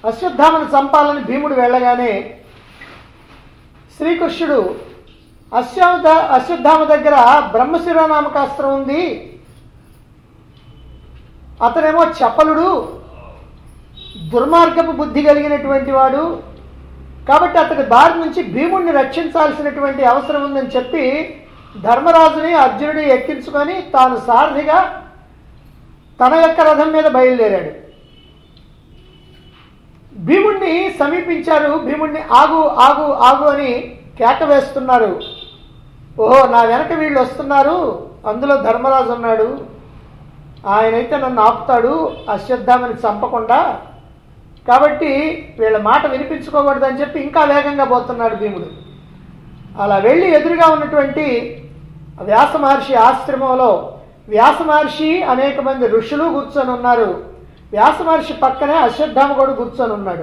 అశ్వత్థామను చంపాలని భీముడు వెళ్ళగానే శ్రీకృష్ణుడు అశ్వత్థ అశ్వత్థామ దగ్గర బ్రహ్మశిర నామకాస్త్రం ఉంది అతనేమో చపలుడు దుర్మార్గపు బుద్ధి కలిగినటువంటి వాడు కాబట్టి అతడి బారి నుంచి భీముడిని రక్షించాల్సినటువంటి అవసరం ఉందని చెప్పి ధర్మరాజుని అర్జునుడి ఎక్కించుకొని తాను సారథిగా తన యొక్క రథం మీద బయలుదేరాడు భీముణ్ణి సమీపించారు భీముణ్ణి ఆగు ఆగు ఆగు అని కేక వేస్తున్నారు ఓహో నా వెనక వీళ్ళు వస్తున్నారు అందులో ధర్మరాజు ఉన్నాడు ఆయనైతే నన్ను ఆపుతాడు అశ్వత్థామని చంపకుండా కాబట్టి వీళ్ళ మాట వినిపించుకోకూడదని చెప్పి ఇంకా వేగంగా పోతున్నాడు భీముడు అలా వెళ్ళి ఎదురుగా ఉన్నటువంటి వ్యాస మహర్షి ఆశ్రమంలో వ్యాస మహర్షి అనేక మంది ఋషులు కూర్చొని ఉన్నారు వ్యాస మహర్షి పక్కనే అశ్వత్థామ కూడా కూర్చొని ఉన్నాడు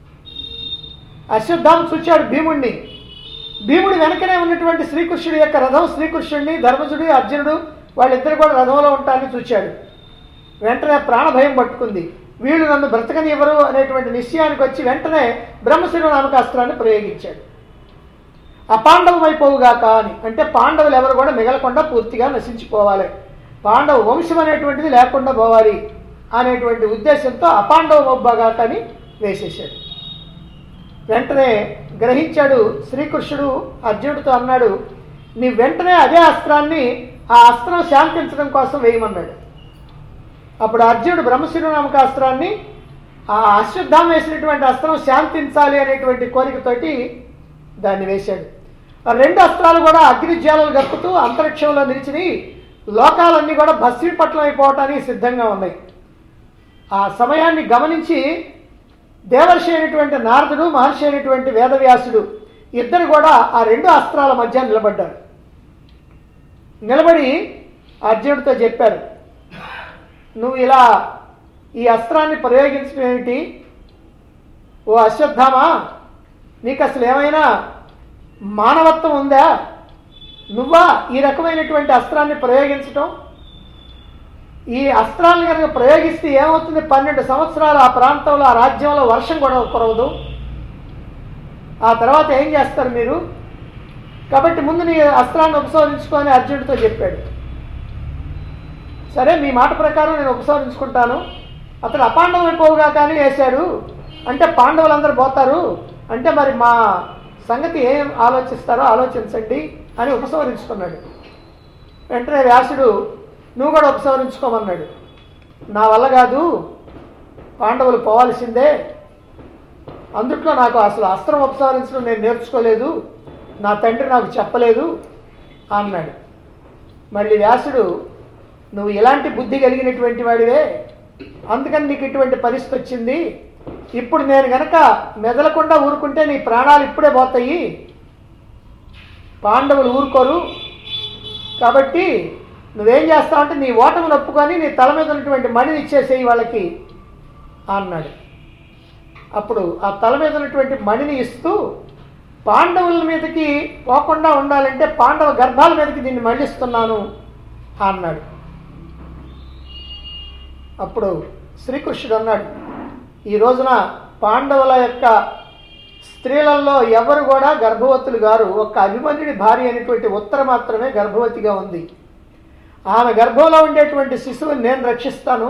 అశ్వత్థామ చూచాడు భీముణ్ణి భీముడి వెనకనే ఉన్నటువంటి శ్రీకృష్ణుడి యొక్క రథం శ్రీకృష్ణుడిని ధర్మజుడి అర్జునుడు వాళ్ళిద్దరు కూడా రథంలో ఉంటారని చూచాడు వెంటనే ప్రాణభయం పట్టుకుంది వీళ్ళు నన్ను బ్రతకనివ్వరు అనేటువంటి నిశ్చయానికి వచ్చి వెంటనే బ్రహ్మశిర నామకాస్త్రాన్ని ప్రయోగించాడు అపాండవమైపోవుగాక అని అంటే పాండవులు ఎవరు కూడా మిగలకుండా పూర్తిగా నశించిపోవాలి పాండవ వంశం అనేటువంటిది లేకుండా పోవాలి అనేటువంటి ఉద్దేశంతో అపాండవ మొబ్బగాక అని వేసేశాడు వెంటనే గ్రహించాడు శ్రీకృష్ణుడు అర్జునుడితో అన్నాడు నీ వెంటనే అదే అస్త్రాన్ని ఆ అస్త్రం శాంతించడం కోసం వేయమన్నాడు అప్పుడు అర్జునుడు బ్రహ్మశిరనామక అస్త్రాన్ని ఆ అశ్వత్థామ వేసినటువంటి అస్త్రం శాంతించాలి అనేటువంటి కోరికతోటి దాన్ని వేశాడు ఆ రెండు అస్త్రాలు కూడా అగ్నిజ్వాలలు గప్పుతూ అంతరిక్షంలో నిలిచిని లోకాలన్నీ కూడా భస్మీపట్లం అయిపోవటానికి సిద్ధంగా ఉన్నాయి ఆ సమయాన్ని గమనించి దేవర్షి అయినటువంటి నారదుడు మహర్షి అయినటువంటి వేదవ్యాసుడు ఇద్దరు కూడా ఆ రెండు అస్త్రాల మధ్య నిలబడ్డారు నిలబడి అర్జునుడితో చెప్పారు నువ్వు ఇలా ఈ అస్త్రాన్ని ప్రయోగించడం ఏమిటి ఓ అశ్వత్థామా నీకు అసలు ఏమైనా మానవత్వం ఉందా నువ్వా ఈ రకమైనటువంటి అస్త్రాన్ని ప్రయోగించటం ఈ అస్త్రాలను కనుక ప్రయోగిస్తే ఏమవుతుంది పన్నెండు సంవత్సరాలు ఆ ప్రాంతంలో ఆ రాజ్యంలో వర్షం కూడా కురవదు ఆ తర్వాత ఏం చేస్తారు మీరు కాబట్టి ముందు నీ అస్త్రాన్ని ఉపసంహరించుకొని అర్జునుడితో చెప్పాడు సరే మీ మాట ప్రకారం నేను ఉపసంహరించుకుంటాను అతడు అపాండవం అయిపోవుగా కానీ వేశాడు అంటే పాండవులందరూ పోతారు అంటే మరి మా సంగతి ఏం ఆలోచిస్తారో ఆలోచించండి అని ఉపసంహరించుకున్నాడు వెంటనే వ్యాసుడు నువ్వు కూడా ఉపసంహరించుకోమన్నాడు నా వల్ల కాదు పాండవులు పోవాల్సిందే అందుట్లో నాకు అసలు అస్త్రం ఉపసంహరించడం నేను నేర్చుకోలేదు నా తండ్రి నాకు చెప్పలేదు అన్నాడు మళ్ళీ వ్యాసుడు నువ్వు ఇలాంటి బుద్ధి కలిగినటువంటి వాడివే అందుకని నీకు ఇటువంటి పరిస్థితి వచ్చింది ఇప్పుడు నేను గనక మెదలకుండా ఊరుకుంటే నీ ప్రాణాలు ఇప్పుడే పోతాయి పాండవులు ఊరుకోరు కాబట్టి నువ్వేం చేస్తావంటే నీ ఓటమి నొప్పుకొని నీ తల మీద ఉన్నటువంటి మణిని ఇచ్చేసేయి వాళ్ళకి అన్నాడు అప్పుడు ఆ తల మీద ఉన్నటువంటి మణిని ఇస్తూ పాండవుల మీదకి పోకుండా ఉండాలంటే పాండవ గర్భాల మీదకి దీన్ని మళ్ళిస్తున్నాను అన్నాడు అప్పుడు శ్రీకృష్ణుడు అన్నాడు ఈ రోజున పాండవుల యొక్క స్త్రీలలో ఎవరు కూడా గర్భవతులు గారు ఒక్క అభిమన్యుడి భార్య అయినటువంటి ఉత్తర మాత్రమే గర్భవతిగా ఉంది ఆమె గర్భంలో ఉండేటువంటి శిశువుని నేను రక్షిస్తాను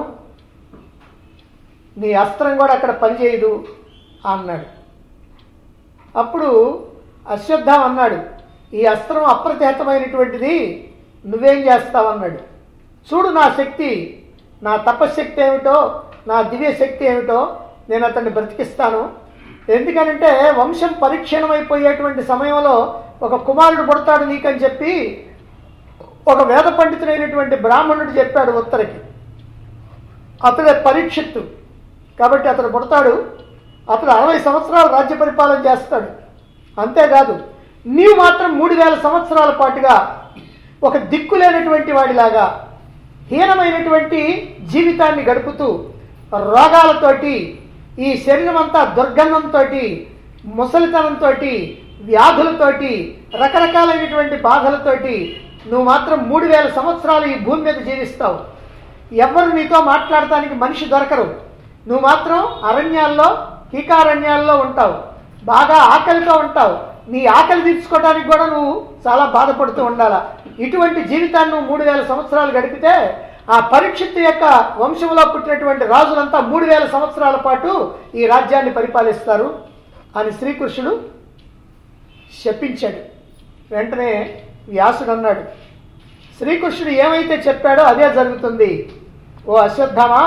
నీ అస్త్రం కూడా అక్కడ పనిచేయదు అన్నాడు అప్పుడు అశ్వత్థం అన్నాడు ఈ అస్త్రం అప్రతిహతమైనటువంటిది నువ్వేం చేస్తావన్నాడు చూడు నా శక్తి నా తపశ్శక్తి ఏమిటో నా దివ్య శక్తి ఏమిటో నేను అతన్ని బ్రతికిస్తాను ఎందుకనంటే వంశం పరిక్షీణమైపోయేటువంటి సమయంలో ఒక కుమారుడు పుడతాడు నీకని చెప్పి ఒక వేద పండితుడైనటువంటి బ్రాహ్మణుడు చెప్పాడు ఉత్తరకి అతడే పరీక్షిత్తు కాబట్టి అతడు పుడతాడు అతడు అరవై సంవత్సరాలు రాజ్య పరిపాలన చేస్తాడు అంతేకాదు నీవు మాత్రం మూడు వేల సంవత్సరాల పాటుగా ఒక దిక్కు లేనటువంటి వాడిలాగా హీనమైనటువంటి జీవితాన్ని గడుపుతూ రోగాలతోటి ఈ శరీరం అంతా దుర్గంధంతో ముసలితనంతో వ్యాధులతోటి రకరకాలైనటువంటి బాధలతోటి నువ్వు మాత్రం మూడు వేల సంవత్సరాలు ఈ భూమి మీద జీవిస్తావు ఎవరు నీతో మాట్లాడటానికి మనిషి దొరకరు నువ్వు మాత్రం అరణ్యాల్లో కీకారణ్యాల్లో ఉంటావు బాగా ఆకలితో ఉంటావు నీ ఆకలి తీర్చుకోవడానికి కూడా నువ్వు చాలా బాధపడుతూ ఉండాలా ఇటువంటి జీవితాన్ని నువ్వు మూడు వేల సంవత్సరాలు గడిపితే ఆ పరీక్షిత్ యొక్క వంశంలో పుట్టినటువంటి రాజులంతా మూడు వేల సంవత్సరాల పాటు ఈ రాజ్యాన్ని పరిపాలిస్తారు అని శ్రీకృష్ణుడు శపించాడు వెంటనే వ్యాసుడు అన్నాడు శ్రీకృష్ణుడు ఏమైతే చెప్పాడో అదే జరుగుతుంది ఓ అశ్వత్థామా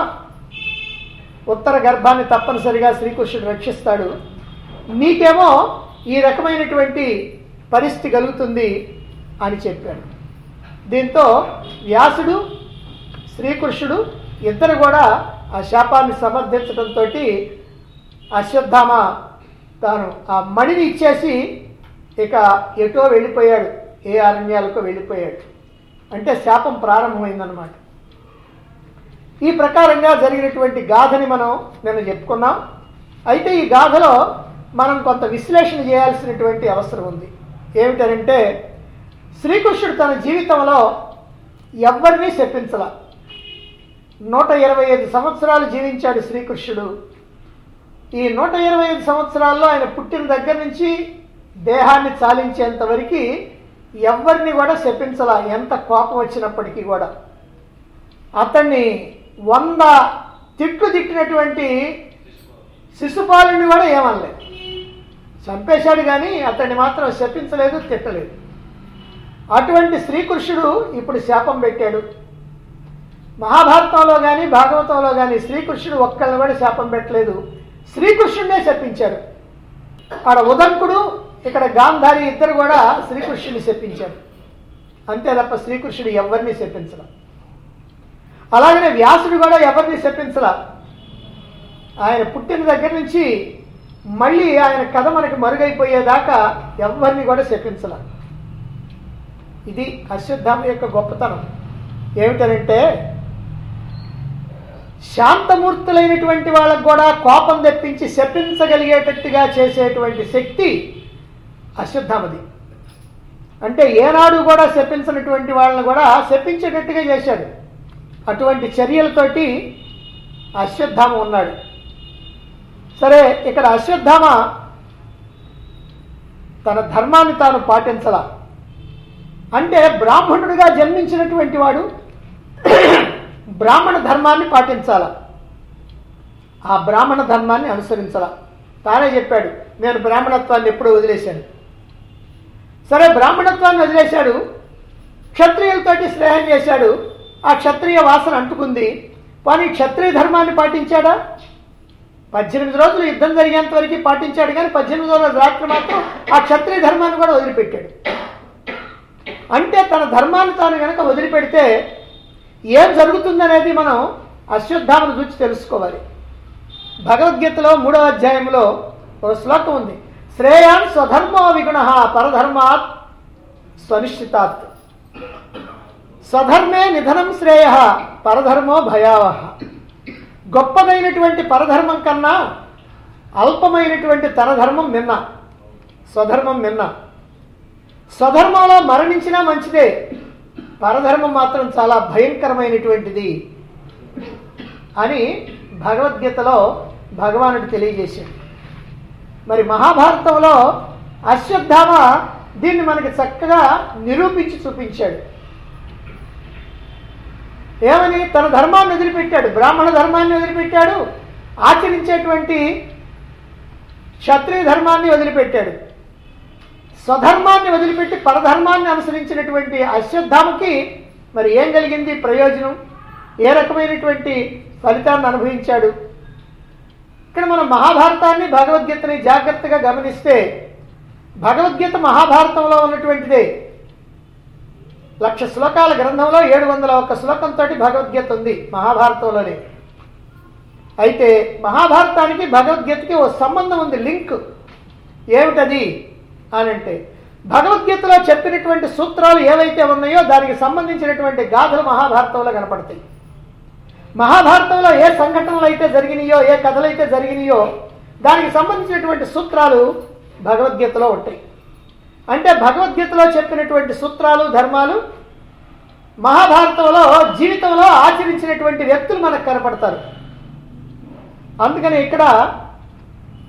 ఉత్తర గర్భాన్ని తప్పనిసరిగా శ్రీకృష్ణుడు రక్షిస్తాడు నీకేమో ఈ రకమైనటువంటి పరిస్థితి కలుగుతుంది అని చెప్పాడు దీంతో వ్యాసుడు శ్రీకృష్ణుడు ఇద్దరు కూడా ఆ శాపాన్ని సమర్థించడంతో అశ్వత్థామ తాను ఆ మణిని ఇచ్చేసి ఇక ఎటో వెళ్ళిపోయాడు ఏ అరణ్యాలకో వెళ్ళిపోయాడు అంటే శాపం ప్రారంభమైందనమాట ఈ ప్రకారంగా జరిగినటువంటి గాథని మనం నేను చెప్పుకున్నాం అయితే ఈ గాథలో మనం కొంత విశ్లేషణ చేయాల్సినటువంటి అవసరం ఉంది ఏమిటంటే శ్రీకృష్ణుడు తన జీవితంలో ఎవరిని శపించల నూట ఇరవై ఐదు సంవత్సరాలు జీవించాడు శ్రీకృష్ణుడు ఈ నూట ఇరవై ఐదు సంవత్సరాల్లో ఆయన పుట్టిన దగ్గర నుంచి దేహాన్ని చాలించేంత వరకు ఎవరిని కూడా శపించల ఎంత కోపం వచ్చినప్పటికీ కూడా అతన్ని వంద తిట్లు తిట్టినటువంటి శిశుపాలుని కూడా ఏమనలేదు చంపేశాడు కానీ అతన్ని మాత్రం శపించలేదు తిట్టలేదు అటువంటి శ్రీకృష్ణుడు ఇప్పుడు శాపం పెట్టాడు మహాభారతంలో కానీ భాగవతంలో కానీ శ్రీకృష్ణుడు ఒక్కళ్ళని కూడా శాపం పెట్టలేదు శ్రీకృష్ణుడే శపించారు ఆడ ఉదంకుడు ఇక్కడ గాంధారి ఇద్దరు కూడా శ్రీకృష్ణుని శపించారు అంతే తప్ప శ్రీకృష్ణుడు ఎవరిని శపించడం అలాగనే వ్యాసుడు కూడా ఎవరిని శపించలా ఆయన పుట్టిన దగ్గర నుంచి మళ్ళీ ఆయన కథ మనకి మరుగైపోయేదాకా ఎవరిని కూడా శపించల ఇది అశ్వత్థామ యొక్క గొప్పతనం ఏమిటనంటే శాంతమూర్తులైనటువంటి వాళ్ళకు కూడా కోపం తెప్పించి శపించగలిగేటట్టుగా చేసేటువంటి శక్తి అశ్వత్థామది అంటే ఏనాడు కూడా శపించినటువంటి వాళ్ళని కూడా శపించేటట్టుగా చేశాడు అటువంటి చర్యలతోటి అశ్వత్థామ ఉన్నాడు సరే ఇక్కడ అశ్వత్థామ తన ధర్మాన్ని తాను పాటించలా అంటే బ్రాహ్మణుడిగా జన్మించినటువంటి వాడు బ్రాహ్మణ ధర్మాన్ని పాటించాల ఆ బ్రాహ్మణ ధర్మాన్ని అనుసరించాల తానే చెప్పాడు నేను బ్రాహ్మణత్వాన్ని ఎప్పుడూ వదిలేశాను సరే బ్రాహ్మణత్వాన్ని వదిలేశాడు క్షత్రియులతోటి స్నేహం చేశాడు ఆ క్షత్రియ వాసన అంటుకుంది కానీ క్షత్రియ ధర్మాన్ని పాటించాడా పద్దెనిమిది రోజులు యుద్ధం జరిగేంత వరకు పాటించాడు కానీ పద్దెనిమిది రోజుల రాత్రి మాత్రం ఆ క్షత్రియ ధర్మాన్ని కూడా వదిలిపెట్టాడు అంటే తన ధర్మాన్ని తాను కనుక వదిలిపెడితే ఏం జరుగుతుందనేది మనం అశ్వత్థామను చూసి తెలుసుకోవాలి భగవద్గీతలో మూడవ అధ్యాయంలో ఒక శ్లోకం ఉంది శ్రేయాన్ స్వధర్మో విగుణ పరధర్మాత్ స్వనిశ్చితాత్ స్వధర్మే నిధనం శ్రేయ పరధర్మో భయావహ గొప్పదైనటువంటి పరధర్మం కన్నా అల్పమైనటువంటి తన ధర్మం నిన్న స్వధర్మం నిన్న స్వధర్మంలో మరణించినా మంచిదే పరధర్మం మాత్రం చాలా భయంకరమైనటువంటిది అని భగవద్గీతలో భగవానుడు తెలియజేశాడు మరి మహాభారతంలో అశ్వత్థామ దీన్ని మనకి చక్కగా నిరూపించి చూపించాడు ఏమని తన ధర్మాన్ని వదిలిపెట్టాడు బ్రాహ్మణ ధర్మాన్ని వదిలిపెట్టాడు ఆచరించేటువంటి క్షత్రియ ధర్మాన్ని వదిలిపెట్టాడు స్వధర్మాన్ని వదిలిపెట్టి పరధర్మాన్ని అనుసరించినటువంటి అశ్వత్థామకి మరి ఏం కలిగింది ప్రయోజనం ఏ రకమైనటువంటి ఫలితాన్ని అనుభవించాడు ఇక్కడ మనం మహాభారతాన్ని భగవద్గీతని జాగ్రత్తగా గమనిస్తే భగవద్గీత మహాభారతంలో ఉన్నటువంటిదే లక్ష శ్లోకాల గ్రంథంలో ఏడు వందల ఒక్క శ్లోకంతో భగవద్గీత ఉంది మహాభారతంలోనే అయితే మహాభారతానికి భగవద్గీతకి ఓ సంబంధం ఉంది లింక్ ఏమిటది అని అంటే భగవద్గీతలో చెప్పినటువంటి సూత్రాలు ఏవైతే ఉన్నాయో దానికి సంబంధించినటువంటి గాథలు మహాభారతంలో కనపడతాయి మహాభారతంలో ఏ సంఘటనలు అయితే జరిగినాయో ఏ కథలు అయితే జరిగినాయో దానికి సంబంధించినటువంటి సూత్రాలు భగవద్గీతలో ఉంటాయి అంటే భగవద్గీతలో చెప్పినటువంటి సూత్రాలు ధర్మాలు మహాభారతంలో జీవితంలో ఆచరించినటువంటి వ్యక్తులు మనకు కనపడతారు అందుకని ఇక్కడ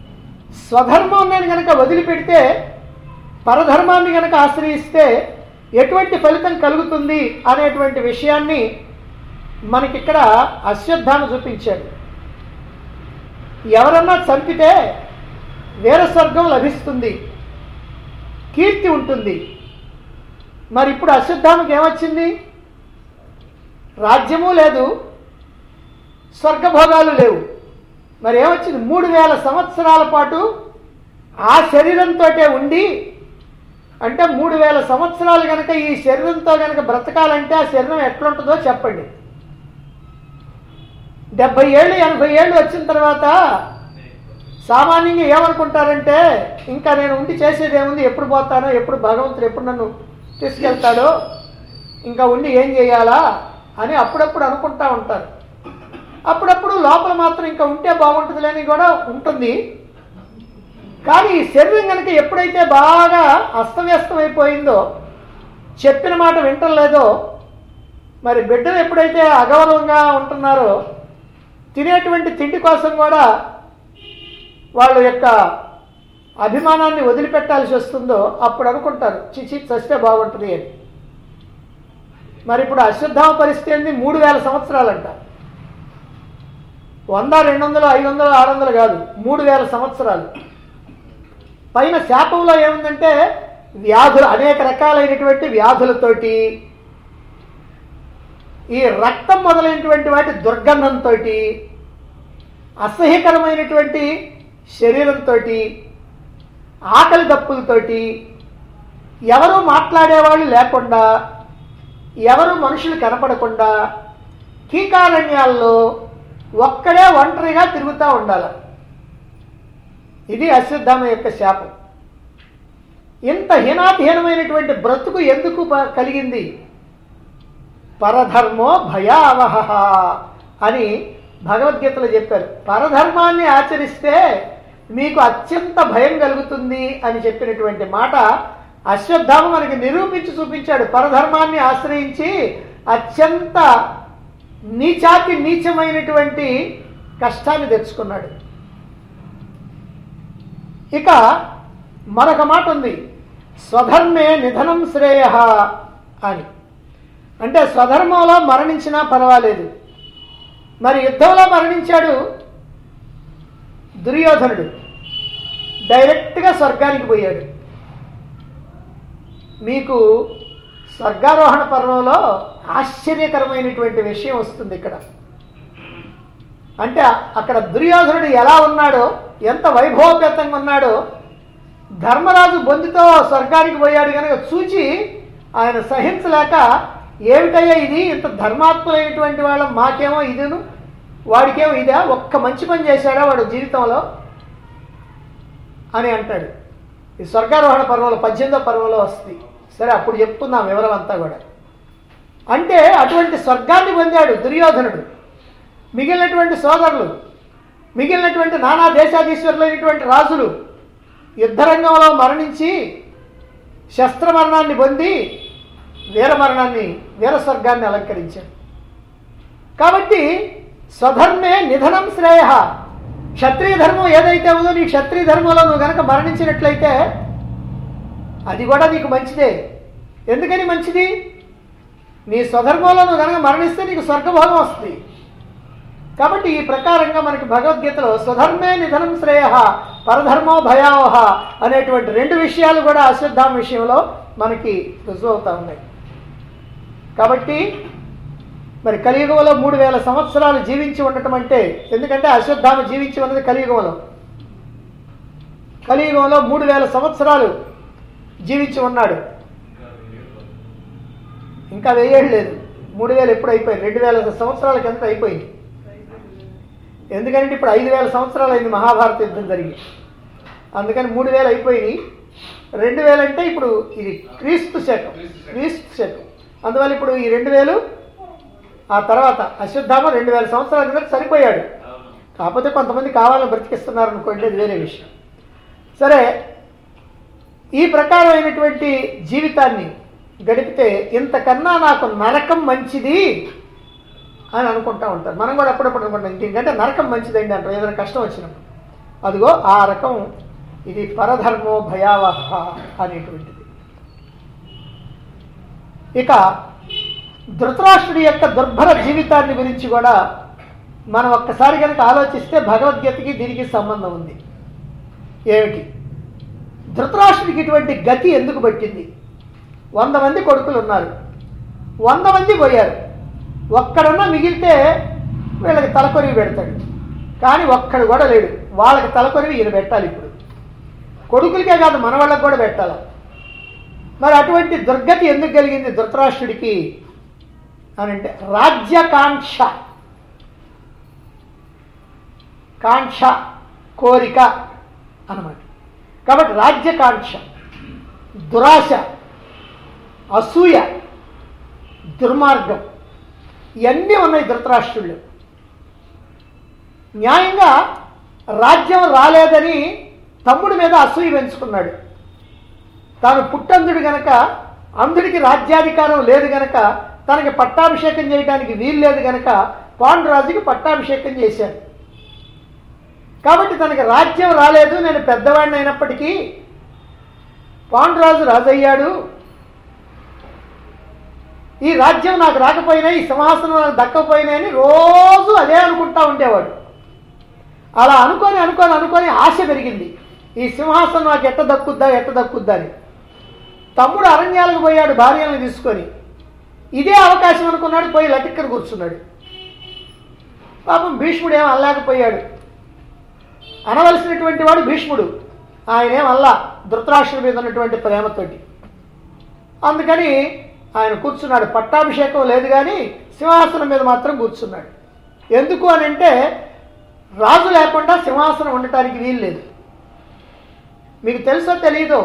స్వధర్మం నేను కనుక వదిలిపెడితే పరధర్మాన్ని కనుక ఆశ్రయిస్తే ఎటువంటి ఫలితం కలుగుతుంది అనేటువంటి విషయాన్ని మనకిక్కడ అశ్వత్థామ చూపించాడు ఎవరన్నా చంపితే వీర స్వర్గం లభిస్తుంది కీర్తి ఉంటుంది మరి ఇప్పుడు అశ్వత్థామకి ఏమొచ్చింది రాజ్యము లేదు స్వర్గభోగాలు లేవు మరి ఏమొచ్చింది మూడు వేల సంవత్సరాల పాటు ఆ శరీరంతో ఉండి అంటే మూడు వేల సంవత్సరాలు కనుక ఈ శరీరంతో కనుక బ్రతకాలంటే ఆ శరీరం ఎట్లుంటుందో చెప్పండి డెబ్బై ఏళ్ళు ఎనభై ఏళ్ళు వచ్చిన తర్వాత సామాన్యంగా ఏమనుకుంటారంటే ఇంకా నేను ఉండి చేసేది ఏముంది ఎప్పుడు పోతానో ఎప్పుడు భగవంతుడు ఎప్పుడు నన్ను తీసుకెళ్తాడో ఇంకా ఉండి ఏం చేయాలా అని అప్పుడప్పుడు అనుకుంటా ఉంటారు అప్పుడప్పుడు లోపల మాత్రం ఇంకా ఉంటే బాగుంటుందిలేని కూడా ఉంటుంది కానీ ఈ శరీరం కనుక ఎప్పుడైతే బాగా అస్తవ్యస్తమైపోయిందో చెప్పిన మాట వింటలేదో మరి బిడ్డలు ఎప్పుడైతే అగౌరవంగా ఉంటున్నారో తినేటువంటి తిండి కోసం కూడా వాళ్ళ యొక్క అభిమానాన్ని వదిలిపెట్టాల్సి వస్తుందో అప్పుడు అనుకుంటారు చిచి చస్తే బాగుంటుంది అని మరి ఇప్పుడు అశ్వత్థామ పరిస్థితి ఏంది మూడు వేల సంవత్సరాలంట వంద రెండు వందలు ఐదు వందలు ఆరు వందలు కాదు మూడు వేల సంవత్సరాలు పైన శాపంలో ఏముందంటే వ్యాధులు అనేక రకాలైనటువంటి వ్యాధులతోటి ఈ రక్తం మొదలైనటువంటి వాటి దుర్గంధంతో అసహ్యకరమైనటువంటి శరీరంతో ఆకలి దప్పులతోటి ఎవరు మాట్లాడేవాళ్ళు లేకుండా ఎవరు మనుషులు కనపడకుండా కీకారణ్యాల్లో ఒక్కడే ఒంటరిగా తిరుగుతూ ఉండాలి ఇది అశ్వత్థామ యొక్క శాపం ఇంత హీనాతిహీనమైనటువంటి బ్రతుకు ఎందుకు ప- కలిగింది పరధర్మో భయావహ అని భగవద్గీతలో చెప్పారు పరధర్మాన్ని ఆచరిస్తే మీకు అత్యంత భయం కలుగుతుంది అని చెప్పినటువంటి మాట అశ్వత్థామ మనకి నిరూపించి చూపించాడు పరధర్మాన్ని ఆశ్రయించి అత్యంత నీచాతి నీచమైనటువంటి కష్టాన్ని తెచ్చుకున్నాడు ఇక మరొక మాట ఉంది స్వధర్మే నిధనం శ్రేయ అని అంటే స్వధర్మంలో మరణించినా పర్వాలేదు మరి యుద్ధంలో మరణించాడు దుర్యోధనుడు డైరెక్ట్గా స్వర్గానికి పోయాడు మీకు స్వర్గారోహణ పర్వంలో ఆశ్చర్యకరమైనటువంటి విషయం వస్తుంది ఇక్కడ అంటే అక్కడ దుర్యోధనుడు ఎలా ఉన్నాడో ఎంత వైభవపేతంగా ఉన్నాడో ధర్మరాజు బొందితో స్వర్గానికి పోయాడు కనుక చూచి ఆయన సహించలేక ఏమిటయ్యా ఇది ఇంత ధర్మాత్ములైనటువంటి వాళ్ళం మాకేమో ఇదిను వాడికేమో ఇదా ఒక్క మంచి పని చేశాడా వాడు జీవితంలో అని అంటాడు ఈ స్వర్గారోహణ పర్వంలో పద్దెనిమిదో పర్వంలో వస్తుంది సరే అప్పుడు చెప్తున్నాం వివరం అంతా కూడా అంటే అటువంటి స్వర్గాన్ని పొందాడు దుర్యోధనుడు మిగిలినటువంటి సోదరులు మిగిలినటువంటి నానా దేశాధీశ్వరులైనటువంటి రాజులు యుద్ధరంగంలో మరణించి శస్త్రమరణాన్ని పొంది వీరమరణాన్ని వీరస్వర్గాన్ని అలంకరించాడు కాబట్టి స్వధర్మే నిధనం శ్రేయ క్షత్రియ ధర్మం ఏదైతే ఉందో నీ క్షత్రియ ధర్మంలో నువ్వు గనక మరణించినట్లయితే అది కూడా నీకు మంచిదే ఎందుకని మంచిది నీ స్వధర్మంలో నువ్వు కనుక మరణిస్తే నీకు స్వర్గభోగం వస్తుంది కాబట్టి ఈ ప్రకారంగా మనకి భగవద్గీతలో స్వధర్మే నిధనం శ్రేయ పరధర్మో భయావహ అనేటువంటి రెండు విషయాలు కూడా అశ్వత్థామ విషయంలో మనకి రుజువు అవుతా ఉన్నాయి కాబట్టి మరి కలియుగంలో మూడు వేల సంవత్సరాలు జీవించి ఉండటం అంటే ఎందుకంటే అశ్వత్థామ జీవించి ఉన్నది కలియుగంలో కలియుగంలో మూడు వేల సంవత్సరాలు జీవించి ఉన్నాడు ఇంకా వెయ్యేళ్ళు లేదు మూడు వేలు ఎప్పుడు అయిపోయింది రెండు వేల సంవత్సరాల కింద అయిపోయింది ఎందుకంటే ఇప్పుడు ఐదు వేల సంవత్సరాలు అయింది మహాభారత యుద్ధం జరిగి అందుకని మూడు వేలు అయిపోయినాయి రెండు వేలు అంటే ఇప్పుడు ఇది క్రీస్తు శకం క్రీస్తు శకం అందువల్ల ఇప్పుడు ఈ రెండు వేలు ఆ తర్వాత అశ్వత్థామ రెండు వేల సంవత్సరాల కింద చనిపోయాడు కాకపోతే కొంతమంది కావాలని బ్రతికిస్తున్నారు అనుకోండి అది వేరే విషయం సరే ఈ ప్రకారమైనటువంటి జీవితాన్ని గడిపితే ఇంతకన్నా నాకు నరకం మంచిది అని అనుకుంటా ఉంటారు మనం కూడా అప్పుడప్పుడు అనుకుంటాం దీనికంటే నరకం మంచిదండి అంటారు ఏదైనా కష్టం వచ్చినప్పుడు అదిగో ఆ రకం ఇది పరధర్మో భయావహ అనేటువంటిది ఇక ధృతరాష్ట్రుడి యొక్క దుర్భర జీవితాన్ని గురించి కూడా మనం ఒక్కసారి కనుక ఆలోచిస్తే భగవద్గీతకి దీనికి సంబంధం ఉంది ఏమిటి ధృతరాష్ట్రుడికి ఇటువంటి గతి ఎందుకు పట్టింది వంద మంది కొడుకులు ఉన్నారు వంద మంది పోయారు ఒక్కడన్నా మిగిలితే వీళ్ళకి తలకొరివి పెడతాడు కానీ ఒక్కడు కూడా లేడు వాళ్ళకి తలకొరివి ఈయన పెట్టాలి ఇప్పుడు కొడుకులకే కాదు మన వాళ్ళకి కూడా పెట్టాలి మరి అటువంటి దుర్గతి ఎందుకు కలిగింది ధృతరాష్ట్రుడికి అని అంటే రాజ్యకాంక్ష కాంక్ష కోరిక అన్నమాట కాబట్టి రాజ్యకాంక్ష దురాశ అసూయ దుర్మార్గం ఇవన్నీ ఉన్నాయి ధృతరాష్ట్రుళ్ళు న్యాయంగా రాజ్యం రాలేదని తమ్ముడి మీద అసూయ పెంచుకున్నాడు తాను పుట్టందుడు గనక అందుడికి రాజ్యాధికారం లేదు గనక తనకి పట్టాభిషేకం చేయడానికి వీలు లేదు గనక పాండురాజుకి పట్టాభిషేకం చేశాడు కాబట్టి తనకి రాజ్యం రాలేదు నేను పెద్దవాడిని అయినప్పటికీ పాండురాజు రాజయ్యాడు ఈ రాజ్యం నాకు రాకపోయినా ఈ సింహాసనం నాకు దక్కకపోయినా అని రోజు అదే అనుకుంటా ఉండేవాడు అలా అనుకొని అనుకొని అనుకొని ఆశ పెరిగింది ఈ సింహాసనం నాకు ఎట్ట దక్కుద్దా ఎట్ట దక్కుద్దా అని తమ్ముడు అరణ్యాలకు పోయాడు భార్యలను తీసుకొని ఇదే అవకాశం అనుకున్నాడు పోయి లటిక్కన కూర్చున్నాడు పాపం భీష్ముడు ఏం అనలేకపోయాడు అనవలసినటువంటి వాడు భీష్ముడు ఆయనేం అల్లా ధృతరాష్ట్రుడి మీద ఉన్నటువంటి ప్రేమతోటి అందుకని ఆయన కూర్చున్నాడు పట్టాభిషేకం లేదు కానీ సింహాసనం మీద మాత్రం కూర్చున్నాడు ఎందుకు అని అంటే రాజు లేకుండా సింహాసనం ఉండటానికి వీలు లేదు మీకు తెలుసో తెలీదో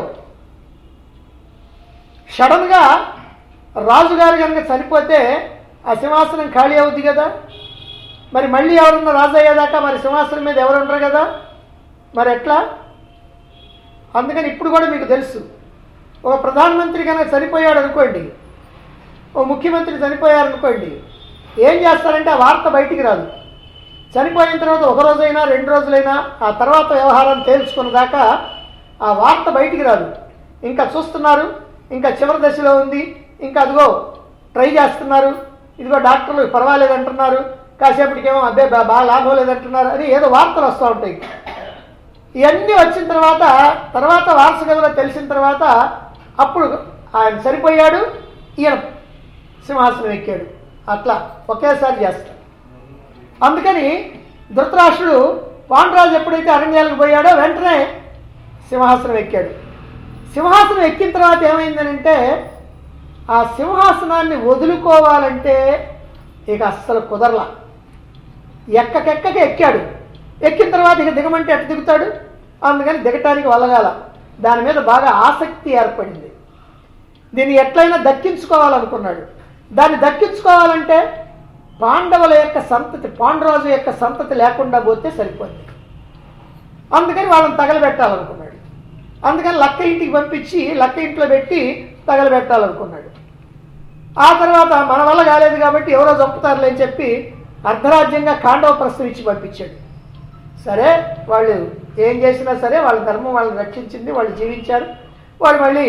సడన్గా రాజుగారు కనుక చనిపోతే ఆ సింహాసనం ఖాళీ అవుద్ది కదా మరి మళ్ళీ ఎవరన్నా రాజు అయ్యేదాకా మరి సింహాసనం మీద ఎవరు ఉండరు కదా మరి ఎట్లా అందుకని ఇప్పుడు కూడా మీకు తెలుసు ఒక ప్రధానమంత్రి కనుక చనిపోయాడు అనుకోండి ఓ ముఖ్యమంత్రి చనిపోయారు అనుకోండి ఏం చేస్తారంటే ఆ వార్త బయటికి రాదు చనిపోయిన తర్వాత ఒక రోజైనా రెండు రోజులైనా ఆ తర్వాత వ్యవహారం తేల్చుకున్న దాకా ఆ వార్త బయటికి రాదు ఇంకా చూస్తున్నారు ఇంకా చివరి దశలో ఉంది ఇంకా అదిగో ట్రై చేస్తున్నారు ఇదిగో డాక్టర్లు పర్వాలేదు అంటున్నారు కాసేపటికేమో అబ్బే బా- బాగా లాభం లేదంటున్నారు అని ఏదో వార్తలు వస్తూ ఉంటాయి ఇవన్నీ వచ్చిన తర్వాత తర్వాత వారసగతిలో తెలిసిన తర్వాత అప్పుడు ఆయన సరిపోయాడు ఈయన సింహాసనం ఎక్కాడు అట్లా ఒకేసారి చేస్తాడు అందుకని ధృతరాష్ట్రుడు పాండురాజు ఎప్పుడైతే అరణ్యాలకు పోయాడో వెంటనే సింహాసనం ఎక్కాడు సింహాసనం ఎక్కిన తర్వాత ఏమైందనంటే ఆ సింహాసనాన్ని వదులుకోవాలంటే ఇక అస్సలు కుదరలా ఎక్కకెక్కక ఎక్కాడు ఎక్కిన తర్వాత ఇక దిగమంటే ఎట్ట దిగుతాడు అందుకని దిగటానికి వలగాల దాని మీద బాగా ఆసక్తి ఏర్పడింది దీన్ని ఎట్లయినా దక్కించుకోవాలనుకున్నాడు దాన్ని దక్కించుకోవాలంటే పాండవుల యొక్క సంతతి పాండురాజు యొక్క సంతతి లేకుండా పోతే సరిపోద్ది అందుకని వాళ్ళని తగలబెట్టాలనుకున్నాడు అందుకని లక్క ఇంటికి పంపించి లక్క ఇంట్లో పెట్టి తగలబెట్టాలనుకున్నాడు ఆ తర్వాత మన వల్ల కాలేదు కాబట్టి ఎవరో చంపుతారులే అని చెప్పి అర్ధరాజ్యంగా కాండవ ప్రశ్న ఇచ్చి పంపించాడు సరే వాళ్ళు ఏం చేసినా సరే వాళ్ళ ధర్మం వాళ్ళని రక్షించింది వాళ్ళు జీవించారు వాళ్ళు మళ్ళీ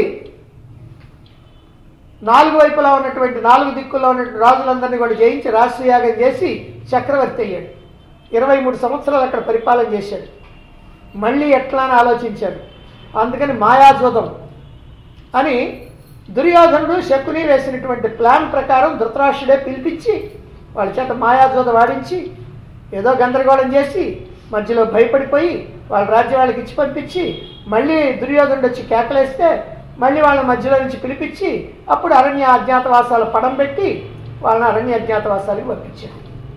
నాలుగు వైపులా ఉన్నటువంటి నాలుగు దిక్కుల్లో ఉన్నటువంటి రాజులందరినీ కూడా జయించి రాష్ట్రయాగం చేసి చక్రవర్తి అయ్యాడు ఇరవై మూడు సంవత్సరాలు అక్కడ పరిపాలన చేశాడు మళ్ళీ ఎట్లా అని ఆలోచించాడు అందుకని మాయాజోదం అని దుర్యోధనుడు శకుని వేసినటువంటి ప్లాన్ ప్రకారం ధృతరాష్ట్రుడే పిలిపించి వాళ్ళ చేత మాయాజోద వాడించి ఏదో గందరగోళం చేసి మధ్యలో భయపడిపోయి వాళ్ళ రాజ్యం వాళ్ళకి ఇచ్చి పంపించి మళ్ళీ దుర్యోధనుడు వచ్చి కేకలేస్తే మళ్ళీ వాళ్ళ మధ్యలో నుంచి పిలిపించి అప్పుడు అరణ్య అజ్ఞాతవాసాలు పడం పెట్టి వాళ్ళని అరణ్య అజ్ఞాతవాసాలకు పంపించారు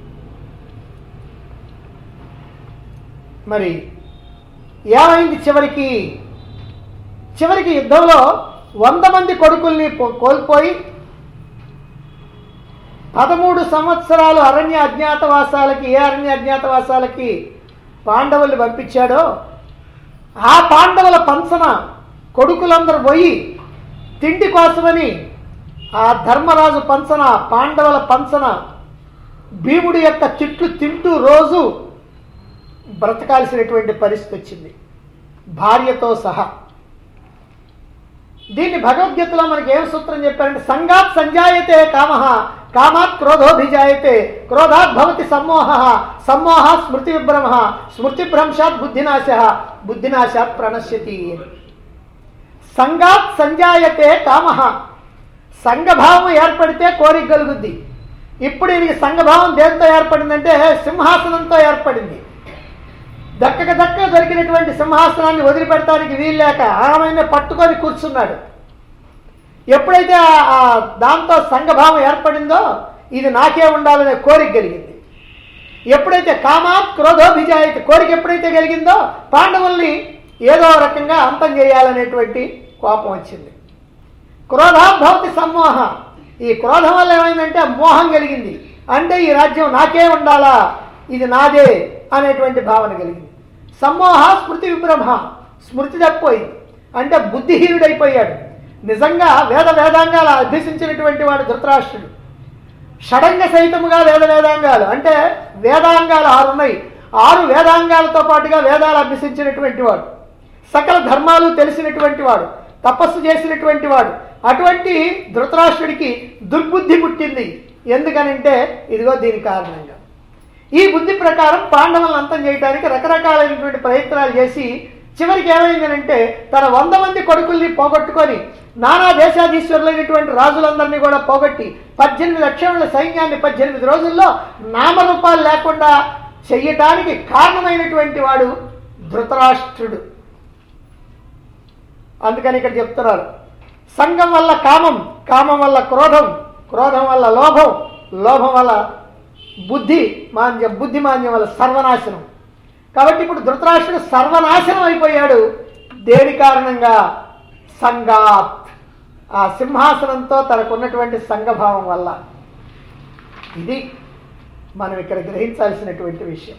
మరి ఏమైంది చివరికి చివరికి యుద్ధంలో వంద మంది కొడుకుల్ని పో- కోల్పోయి పదమూడు సంవత్సరాలు అరణ్య అజ్ఞాతవాసాలకి ఏ అరణ్య అజ్ఞాతవాసాలకి పాండవుల్ని పంపించాడో ఆ పాండవుల పంచన కొడుకులందరూ పోయి తిండి కోసమని ఆ ధర్మరాజు పంచన పాండవుల పంచన భీముడి యొక్క తిట్లు తింటూ రోజు బ్రతకాల్సినటువంటి పరిస్థితి వచ్చింది భార్యతో సహా దీన్ని భగవద్గీతలో మనకి ఏం సూత్రం చెప్పారంటే సంగాత్ సంజాయతే కామ కామాత్ క్రోధోభిజాయతే క్రోధాత్ భవతి సమ్మోహ సమ్మోహ స్మృతి విభ్రమ స్మృతి భ్రంశాత్ బుద్ధినాశ బుద్ధినాశాత్ ప్రణశ్యతి సంగాత్ సంజాయతే కామ సంఘభావం ఏర్పడితే కోరిక కలుగుద్ది ఇప్పుడు ఇది సంఘభావం దేంతో ఏర్పడిందంటే సింహాసనంతో ఏర్పడింది దక్కక దక్క దొరికినటువంటి సింహాసనాన్ని వదిలిపెట్టడానికి వీల్లేక ఆమెను పట్టుకొని కూర్చున్నాడు ఎప్పుడైతే ఆ- ఆ దాంతో సంఘభావం ఏర్పడిందో ఇది నాకే ఉండాలనే కోరిక కలిగింది ఎప్పుడైతే కామాత్ క్రోధోభిజాయిత కోరిక ఎప్పుడైతే కలిగిందో పాండవుల్ని ఏదో రకంగా అంతం చేయాలనేటువంటి కోపం వచ్చింది క్రోధాత్ భవతి సమ్మోహ ఈ క్రోధం వల్ల ఏమైందంటే మోహం కలిగింది అంటే ఈ రాజ్యం నాకే ఉండాలా ఇది నాదే అనేటువంటి భావన కలిగింది సమ్మోహ స్మృతి విభ్రమ స్మృతి తప్పిపోయింది అంటే బుద్ధిహీనుడైపోయాడు నిజంగా వేద వేదాంగాలు అభ్యసించినటువంటి వాడు ధృతరాష్ట్రుడు షడంగ సహితముగా వేద వేదాంగాలు అంటే వేదాంగాలు ఆరు ఉన్నాయి ఆరు వేదాంగాలతో పాటుగా వేదాలు అభ్యసించినటువంటి వాడు సకల ధర్మాలు తెలిసినటువంటి వాడు తపస్సు చేసినటువంటి వాడు అటువంటి ధృతరాష్ట్రుడికి దుర్బుద్ధి పుట్టింది ఎందుకనంటే ఇదిగో దీని కారణంగా ఈ బుద్ధి ప్రకారం పాండవులను అంతం చేయడానికి రకరకాలైనటువంటి ప్రయత్నాలు చేసి చివరికి ఏమైందనంటే తన వంద మంది కొడుకుల్ని పోగొట్టుకొని నానా దేశాధీశ్వరులైనటువంటి రాజులందరినీ కూడా పోగొట్టి పద్దెనిమిది లక్షల సైన్యాన్ని పద్దెనిమిది రోజుల్లో నామరూపాలు లేకుండా చెయ్యటానికి కారణమైనటువంటి వాడు ధృతరాష్ట్రుడు అందుకని ఇక్కడ చెప్తున్నారు సంఘం వల్ల కామం కామం వల్ల క్రోధం క్రోధం వల్ల లోభం లోభం వల్ల బుద్ధి మాంద్యం బుద్ధి మాంద్యం వల్ల సర్వనాశనం కాబట్టి ఇప్పుడు ధృతరాష్ట్రుడు సర్వనాశనం అయిపోయాడు దేని కారణంగా సంగాత్ ఆ సింహాసనంతో తనకున్నటువంటి సంఘభావం వల్ల ఇది మనం ఇక్కడ గ్రహించాల్సినటువంటి విషయం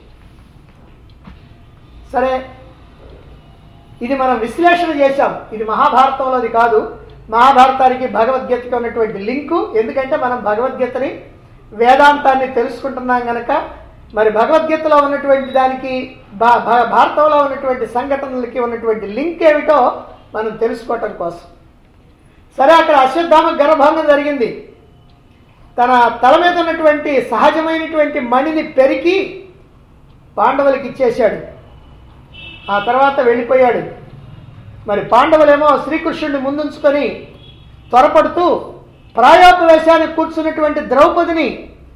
సరే ఇది మనం విశ్లేషణ చేశాం ఇది మహాభారతంలోది కాదు మహాభారతానికి భగవద్గీతకి ఉన్నటువంటి లింకు ఎందుకంటే మనం భగవద్గీతని వేదాంతాన్ని తెలుసుకుంటున్నాం గనక మరి భగవద్గీతలో ఉన్నటువంటి దానికి భా- భా- భారతంలో ఉన్నటువంటి సంఘటనలకి ఉన్నటువంటి లింక్ ఏమిటో మనం తెలుసుకోవటం కోసం సరే అక్కడ అశ్వత్థామ గర్భంగం జరిగింది తన తల మీద ఉన్నటువంటి సహజమైనటువంటి మణిని పెరికి పాండవులకి ఇచ్చేశాడు ఆ తర్వాత వెళ్ళిపోయాడు మరి పాండవులేమో శ్రీకృష్ణుడిని ముందుంచుకొని త్వరపడుతూ ప్రాయోపవేశానికి కూర్చున్నటువంటి ద్రౌపదిని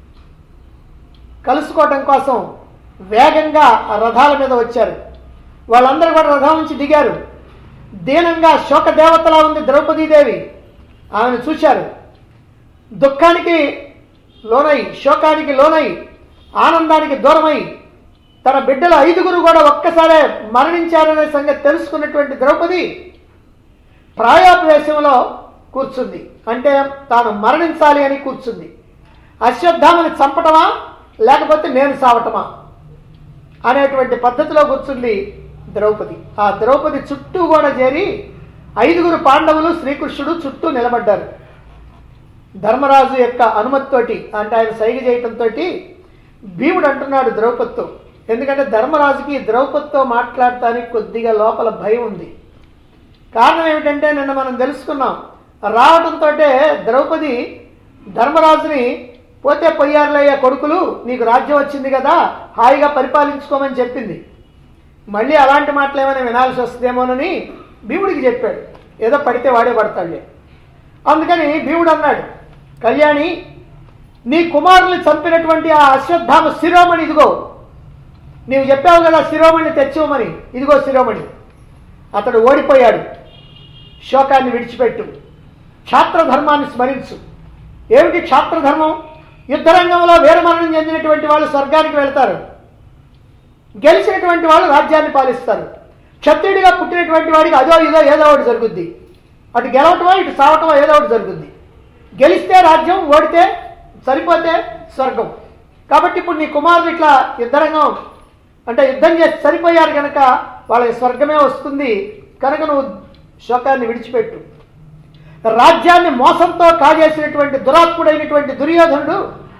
కలుసుకోవటం కోసం వేగంగా ఆ రథాల మీద వచ్చారు వాళ్ళందరూ కూడా రథం నుంచి దిగారు దీనంగా శోక దేవతలా ఉంది ద్రౌపదీదేవి ఆమెను చూశారు దుఃఖానికి లోనై శోకానికి లోనై ఆనందానికి దూరమై తన బిడ్డల ఐదుగురు కూడా ఒక్కసారే మరణించారనే సంగతి తెలుసుకున్నటువంటి ద్రౌపది ప్రాయోపవేశంలో కూర్చుంది అంటే తాను మరణించాలి అని కూర్చుంది అశ్వత్థామని చంపటమా లేకపోతే నేను సావటమా అనేటువంటి పద్ధతిలో కూర్చుంది ద్రౌపది ఆ ద్రౌపది చుట్టూ కూడా చేరి ఐదుగురు పాండవులు శ్రీకృష్ణుడు చుట్టూ నిలబడ్డారు ధర్మరాజు యొక్క అనుమతితోటి అంటే ఆయన సైగ చేయటంతో భీముడు అంటున్నాడు ద్రౌపదితో ఎందుకంటే ధర్మరాజుకి ద్రౌపదితో మాట్లాడటానికి కొద్దిగా లోపల భయం ఉంది కారణం ఏమిటంటే నిన్న మనం తెలుసుకున్నాం రావటంతో ద్రౌపది ధర్మరాజుని పోతే పొయ్యారులయ్యా కొడుకులు నీకు రాజ్యం వచ్చింది కదా హాయిగా పరిపాలించుకోమని చెప్పింది మళ్ళీ అలాంటి మాటలు ఏమైనా వినాల్సి వస్తుందేమోనని భీముడికి చెప్పాడు ఏదో పడితే వాడే పడతాడులే అందుకని భీముడు అన్నాడు కళ్యాణి నీ కుమారుల్ని చంపినటువంటి ఆ అశ్వత్థామ శిరోమణి ఇదిగో నీవు చెప్పావు కదా శిరోమణి తెచ్చివమని ఇదిగో శిరోమణి అతడు ఓడిపోయాడు శోకాన్ని విడిచిపెట్టు క్షాత్రధర్మాన్ని స్మరించు ఏమిటి క్షాత్రధర్మం యుద్ధరంగంలో వీరమరణం చెందినటువంటి వాళ్ళు స్వర్గానికి వెళ్తారు గెలిచినటువంటి వాళ్ళు రాజ్యాన్ని పాలిస్తారు క్షత్రియుడిగా పుట్టినటువంటి వాడికి అదో ఇదో ఏదో ఒకటి జరుగుద్ది అటు గెలవటమో ఇటు సావటమో ఏదో ఒకటి జరుగుద్ది గెలిస్తే రాజ్యం ఓడితే సరిపోతే స్వర్గం కాబట్టి ఇప్పుడు నీ కుమారులు ఇట్లా యుద్ధరంగం అంటే యుద్ధం చేసి సరిపోయారు కనుక వాళ్ళకి స్వర్గమే వస్తుంది కనుక నువ్వు శోకాన్ని విడిచిపెట్టు రాజ్యాన్ని మోసంతో కాజేసినటువంటి దురాత్ముడైనటువంటి దుర్యోధనుడు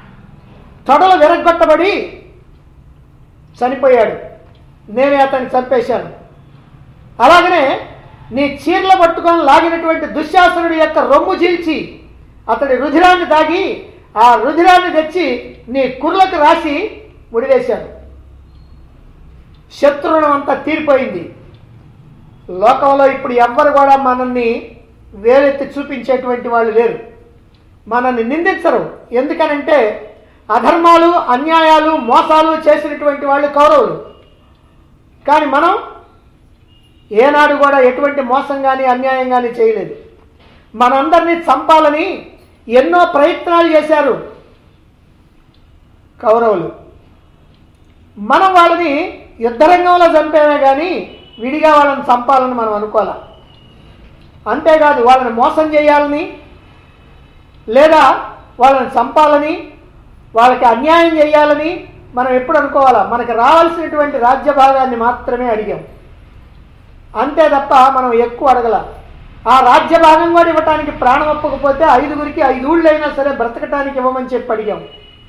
తొడలు విరగొట్టబడి చనిపోయాడు నేనే అతన్ని చంపేశాను అలాగనే నీ చీరలు పట్టుకొని లాగినటువంటి దుశ్శాసనుడి యొక్క రొమ్ము చీల్చి అతడి రుధిరాన్ని తాగి ఆ రుధిరాన్ని తెచ్చి నీ కుర్లకు రాసి ముడివేశాను శత్రువులం అంతా తీరిపోయింది లోకంలో ఇప్పుడు ఎవ్వరు కూడా మనల్ని వేలెత్తి చూపించేటువంటి వాళ్ళు లేరు మనల్ని నిందించరు ఎందుకనంటే అధర్మాలు అన్యాయాలు మోసాలు చేసినటువంటి వాళ్ళు కౌరవులు కానీ మనం ఏనాడు కూడా ఎటువంటి మోసం కానీ అన్యాయం కానీ చేయలేదు మనందరినీ చంపాలని ఎన్నో ప్రయత్నాలు చేశారు కౌరవులు మనం వాళ్ళని యుద్ధరంగంలో చంపేమే కానీ విడిగా వాళ్ళని చంపాలని మనం అనుకోవాలి అంతేకాదు వాళ్ళని మోసం చేయాలని లేదా వాళ్ళని చంపాలని వాళ్ళకి అన్యాయం చేయాలని మనం ఎప్పుడు అనుకోవాలా మనకు రావాల్సినటువంటి రాజ్య భాగాన్ని మాత్రమే అడిగాం అంతే తప్ప మనం ఎక్కువ అడగల ఆ రాజ్య భాగం కూడా ఇవ్వటానికి ప్రాణం ఒప్పకపోతే ఐదుగురికి ఐదు ఊళ్ళైనా సరే బ్రతకటానికి ఇవ్వమని చెప్పి అడిగాం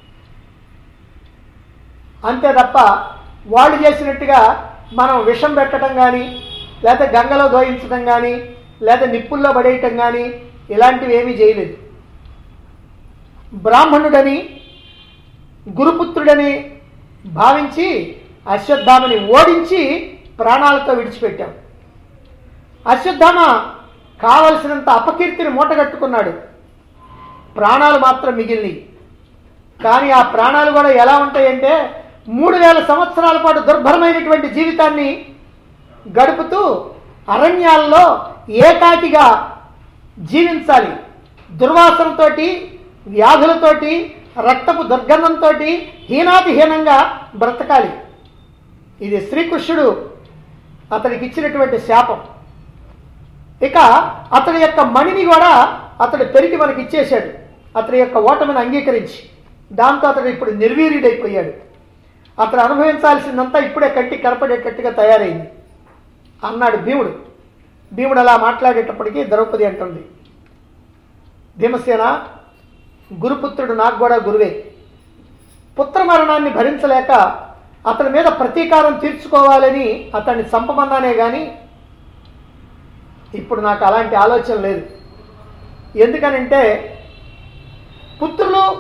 అంతే తప్ప వాళ్ళు చేసినట్టుగా మనం విషం పెట్టడం కానీ లేదా గంగలో దోయించడం కానీ లేదా నిప్పుల్లో పడేయటం కానీ ఇలాంటివి ఏమీ చేయలేదు బ్రాహ్మణుడని గురుపుత్రుడని భావించి అశ్వత్థామని ఓడించి ప్రాణాలతో విడిచిపెట్టాం అశ్వత్థామ కావలసినంత అపకీర్తిని మూటగట్టుకున్నాడు ప్రాణాలు మాత్రం మిగిలినవి కానీ ఆ ప్రాణాలు కూడా ఎలా ఉంటాయంటే మూడు వేల సంవత్సరాల పాటు దుర్భరమైనటువంటి జీవితాన్ని గడుపుతూ అరణ్యాల్లో ఏకాకిగా జీవించాలి దుర్వాసనతోటి వ్యాధులతోటి రక్తపు దుర్గంధంతో హీనాతిహీనంగా బ్రతకాలి ఇది శ్రీకృష్ణుడు అతడికి ఇచ్చినటువంటి శాపం ఇక అతడి యొక్క మణిని కూడా అతడు పెరిగి మనకి ఇచ్చేశాడు అతడి యొక్క ఓటమిని అంగీకరించి దాంతో అతడు ఇప్పుడు నిర్వీర్యుడైపోయాడు అతడు అనుభవించాల్సిందంతా ఇప్పుడే కట్టి కనపడేటట్టుగా తయారైంది అన్నాడు భీముడు భీముడు అలా మాట్లాడేటప్పటికీ ద్రౌపది అంటుంది భీమసేన గురుపుత్రుడు నాకు కూడా గురువే పుత్రమరణాన్ని భరించలేక అతని మీద ప్రతీకారం తీర్చుకోవాలని అతన్ని చంపమన్నానే కానీ ఇప్పుడు నాకు అలాంటి ఆలోచన లేదు ఎందుకనంటే పుత్రులు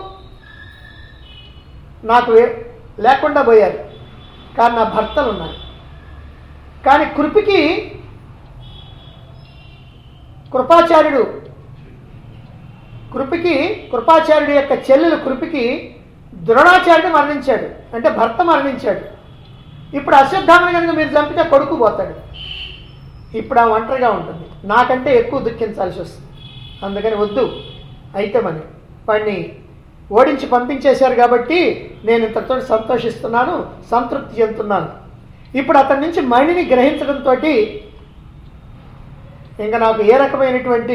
నాకు ఏ- లేకుండా పోయారు కానీ నా భర్తలు ఉన్నారు కానీ కృపికి కృపాచార్యుడు కృపికి కృపాచార్యుడి యొక్క చెల్లెలు కృపికి ద్రోణాచార్యుడు మరణించాడు అంటే భర్త మరణించాడు ఇప్పుడు అశ్వత్థామని కనుక మీరు చంపితే కొడుకు పోతాడు ఇప్పుడు ఆ ఒంటరిగా ఉంటుంది నాకంటే ఎక్కువ దుఃఖించాల్సి వస్తుంది అందుకని వద్దు అయితే మరి వాడిని ఓడించి పంపించేశారు కాబట్టి నేను ఇంతతో సంతోషిస్తున్నాను సంతృప్తి చెందుతున్నాను ఇప్పుడు అతని నుంచి మణిని గ్రహించడంతో ఇంకా నాకు ఏ రకమైనటువంటి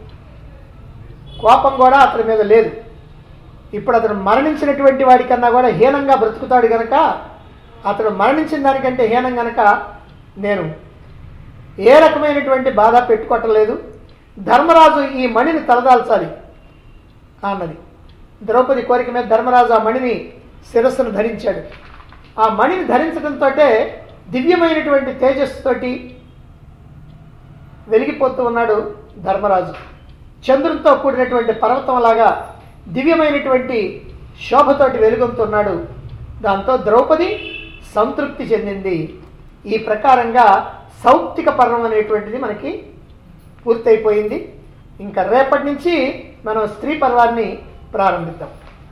కోపం కూడా అతని మీద లేదు ఇప్పుడు అతను మరణించినటువంటి వాడికన్నా కూడా హీనంగా బ్రతుకుతాడు గనక అతడు మరణించిన దానికంటే హీనం గనక నేను ఏ రకమైనటువంటి బాధ పెట్టుకోవటం లేదు ధర్మరాజు ఈ మణిని తలదాల్చాలి అన్నది ద్రౌపది కోరిక మీద ధర్మరాజు ఆ మణిని శిరస్సును ధరించాడు ఆ మణిని ధరించడంతో దివ్యమైనటువంటి తేజస్సుతోటి వెలిగిపోతూ ఉన్నాడు ధర్మరాజు చంద్రునితో కూడినటువంటి పర్వతంలాగా దివ్యమైనటువంటి శోభతోటి వెలుగొంతున్నాడు దాంతో ద్రౌపది సంతృప్తి చెందింది ఈ ప్రకారంగా సౌప్తిక పర్వం అనేటువంటిది మనకి పూర్తయిపోయింది ఇంకా రేపటి నుంచి మనం స్త్రీ పర్వాన్ని ప్రారంభిద్దాం